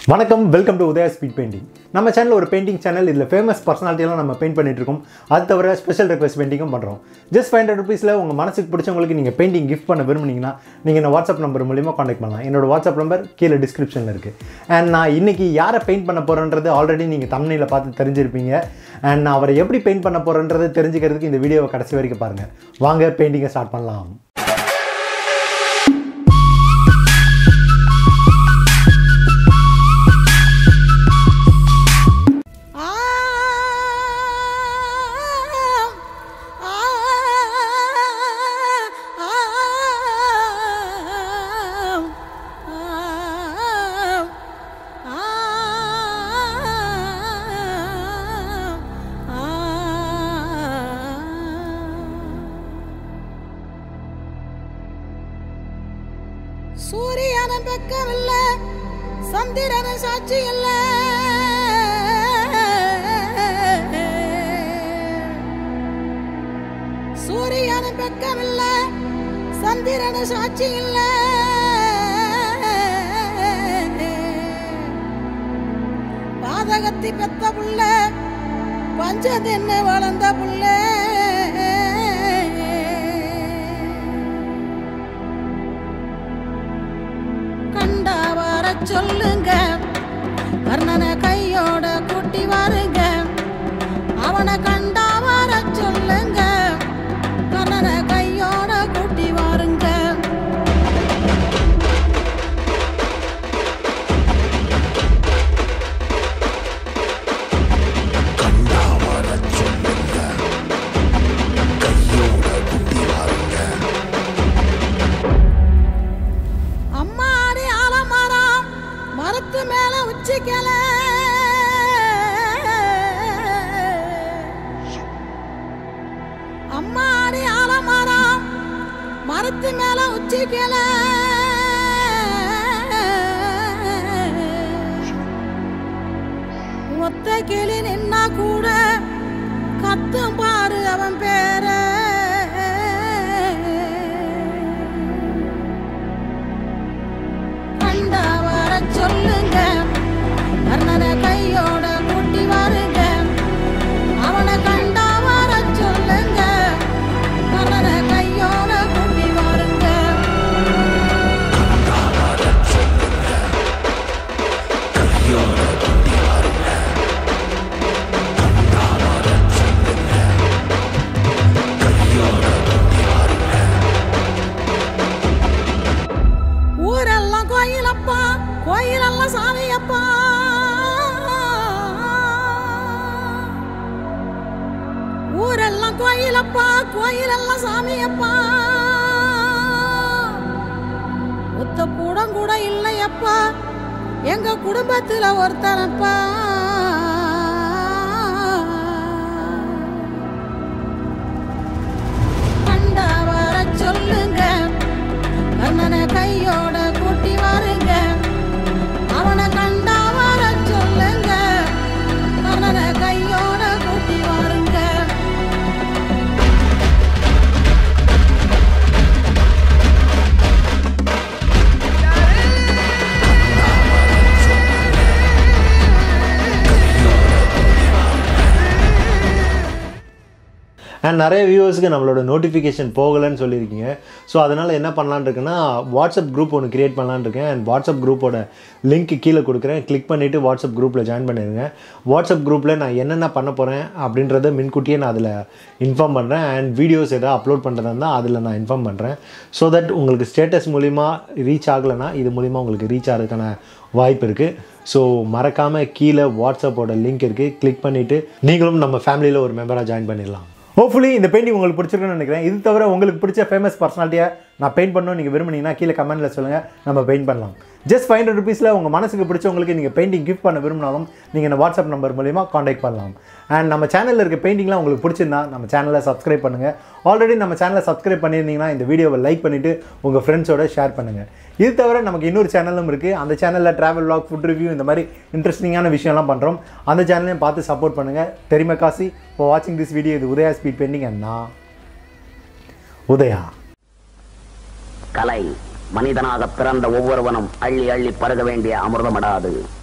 வணக்கம் welcome to Udhaya speed painting நம்ம channel ஒரு பெயிண்டிங் சேனல் இதில் ஃபேமஸ் பர்சனாலிட்டியெல்லாம் நம்ம பெயிண்ட் பண்ணிட்டு இருக்கோம் அது தவிர ஸ்பெஷல் ரெக்வஸ்ட் பெயிண்டிங்கும் பண்ணுறோம் ஜஸ்ட் ஃபைவ் ஹண்ட்ரட் ருபீஸில் உங்கள் மனசுக்கு பிடிச்சவங்களுக்கு நீங்கள் பெயிண்டிங் கிஃப்ட் பண்ண விரும்புனீங்கன்னா நீங்கள் இந்த வாட்ஸ்அப் நம்பர் மூலியமாக காண்டாக்ட் பண்ணலாம் என்னோட வாட்ஸ்அப் நம்பர் கீழே டிஸ்கிரிப்ஷனில் இருக்குது அண்ட் நான் இன்னைக்கு யாரை பெயிண்ட் பண்ண போகிறேன்றது ஆல்ரெடி நீங்கள் தமிழில் பார்த்து தெரிஞ்சிருப்பீங்க அண்ட் நான் அவரை எப்படி பெயிண்ட் பண்ண போகிறேன்றது தெரிஞ்சுக்கிறதுக்கு இந்த வீடியோவை கடைசி வரைக்கும் பாருங்கள் வாங்க பெயிண்டிங்கை ஸ்டார்ட் பண்ணலாம் சூரியன பக்கமில்ல சந்திரன சாட்சி இல்ல சூரியன பக்கமில்ல சந்திரன சாட்சி இல்ல பாதகத்தி பெத்த புள்ள பஞ்சதென்ன வளர்ந்த புள்ள கண்டா வர சொல்லுங்க கர்ணனை கையோட கூட்டி வாருங்க அவனை கண்டா வர சொல்லுங்க கர்ணனை கையோட கூட்டி வாருங்க அம்மாடி ஆலமரம் மரத்து மேல உச்சிக்கல அம்மாடி ஆலமரம் மரத்து மேல உச்சிக்கல ஒத்த கிளி நின்னா கூட கத்தும் பாரு அவன் பேர கண்டா வர சொல்லுங்க கர்ணனை கையோட கூட்டி வாருங்க அவனை கண்டா வர சொல்லுங்க கர்ணனை கையோட கூட்டி வாருங்க ஊரெல்லாம் கோயிலப்பா கோயிலெல்லாம் சாமியப்பா ஊரெல்லாம் கோயிலப்பா கோயிலெல்லாம் சாமியப்பா ஒத்த கூடம் கூட இல்லையப்பா எங்க குடும்பத்துல ஒருத்தனப்பா கண்டா வர சொல்லுங்க கண்ணனை கையோட கூட்டி வாருங்க அவனை கண்டா வர சொல்லுங்க கண்ணனை கையோட கூட்டி வாருங்க அண்ட் நிறைய வியூவர்ஸ்க்கு நம்மளோட நோட்டிஃபிகேஷன் போகலைன்னு சொல்லியிருக்கீங்க ஸோ அதனால் என்ன பண்ணலான்னு இருக்குன்னா வாட்ஸ்அப் குரூப் ஒன்று கிரியேட் பண்ணலான்னு இருக்கேன் அண்ட் வாட்ஸ்அப் குரூப்போட லிங்க் கீழே கொடுக்குறேன் கிளிக் பண்ணிவிட்டு வாட்ஸ்அப் குரூப்பில் ஜாயின் பண்ணிடுங்க வாட்ஸ்அப் குரூப்பில் நான் என்னென்ன பண்ண போகிறேன் அப்படின்றத முன்கூட்டியே நான் அதில் இன்ஃபார்ம் பண்ணுறேன் அண்ட் வீடியோஸ் எதாவது அப்லோட் பண்ணுறதா இருந்தால் அதில் நான் இன்ஃபார்ம் பண்ணுறேன் ஸோ தட் உங்களுக்கு ஸ்டேட்டஸ் மூலிமா ரீச் ஆகலைன்னா இது மூலிமா உங்களுக்கு ரீச் ஆகிறதுக்கான வாய்ப்பு இருக்குது ஸோ மறக்காமல் கீழே வாட்ஸ்அப்போட லிங்க் இருக்குது கிளிக் பண்ணிவிட்டு நீங்களும் நம்ம ஃபேமிலியில் ஒரு மெம்பராக ஜாயின் பண்ணிடலாம் ஹோப்ஃபுல்லி இந்த பெயிண்டிங் உங்களுக்கு பிடிச்சிருக்குன்னு நினைக்கிறேன் இது தவிர உங்களுக்கு பிடிச்ச ஃபேமஸ் பர்சனாலிட்டியை நான் பெயிண்ட் பண்ணணும் நீங்கள் விரும்புனீங்கன்னா கீழே கமெண்ட்டில் சொல்லுங்கள் நம்ம பெயிண்ட் பண்ணலாம் ஜஸ்ட் ஃபைவ் ஹண்ட்ரட் ருபீஸில் உங்கள் மனசுக்கு பிடிச்சவங்களுக்கு நீங்கள் பெயிண்டிங் கிஃப்ட் பண்ண விரும்பினாலும் நீங்கள் இந்த வாட்ஸ்அப் நம்பர் மூலிமா காண்டாக்ட் பண்ணலாம் அண்ட் நம்ம சேனலில் இருக்க பெயிண்டிங்லாம் உங்களுக்கு பிடிச்சிருந்தா நம்ம சேனலை சப்ஸ்கிரைப் பண்ணுங்கள் ஆல்ரெடி நம்ம சேனலை சப்ஸ்கிரைப் பண்ணியிருந்தீங்கன்னா இந்த வீடியோவை லைக் பண்ணிவிட்டு உங்கள் ஃப்ரெண்ட்ஸோட ஷேர் பண்ணுங்கள் இது தவிர நமக்கு இன்னொரு சேனலும் இருக்குது அந்த சேனலில் ட்ராவல் vlog ஃபுட் ரிவ்யூ இந்த மாதிரி இன்ட்ரெஸ்டிங்கான விஷயம்லாம் பண்ணுறோம் அந்த சேனலையும் பார்த்து சப்போர்ட் பண்ணுங்கள் தெரியுமா காசி இப்போ வாட்சிங் திஸ் வீடியோ இது உதயா ஸ்பீட் பெண்டிங் அண்ட் நான் உதயா கலை மனிதனாக பிறந்த ஒவ்வொருவனும் அள்ளி அள்ளி பருக வேண்டிய அமிர்தமடாது